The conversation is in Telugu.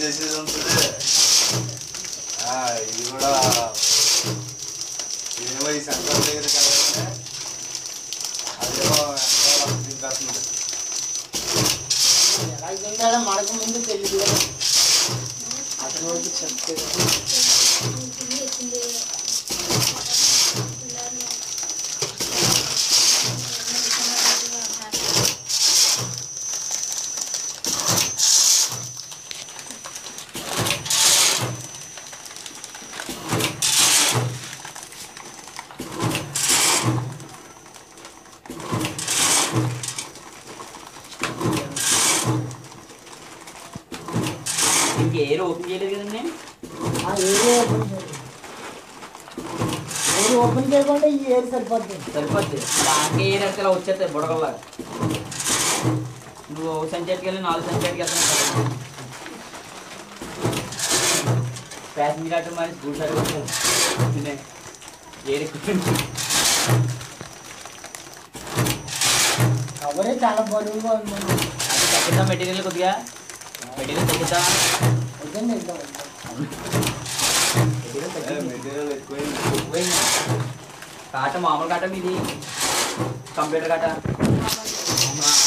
చేసేది ఉంటుంది ఆ, ఇది కూడా ఇదేమో ఈ సెంటర్ దగ్గర కదా అదేమో వెనకాల దింపేస్తుంది ఎలా తింటాడో మనకు ముందు తెలియదు కదా అతను వచ్చి చెప్తే ఇంక ఏరు ఓపెన్ చేయలేదు కదండి ఆ ఏరియా ఓపెన్ చేయాలి ఏరియా ఓపెన్ చేయకుండా ఈ ఏరియా సరిపోతుంది సరిపోద్ది దానికి ఏరు ఎడితే ఇలా వచ్చేస్తాయి బుడగల్లాగా నువ్వు ఒక సంచాటికి వెళ్ళి నాలుగు సంచాటికి వెళ్తాను ప్యాసింజర్ ఆటో మరి స్కూల్ సరిపోతుంది ఏరు ఎక్కుతుంది కవరే చాలా బరువుగా ఉంది అది తగ్గిద్దాం మెటీరియల్ కొద్దిగా మెటీరియల్ తగ్గిద్దాం వద్దండి వెళ్దాం మెటీరియల్ ఏ, తగ్గింది మెటీరియల్ ఎక్కువైంది ఎక్కువైంది కాట మామూలు కాట మీది కంప్యూటర్ కాట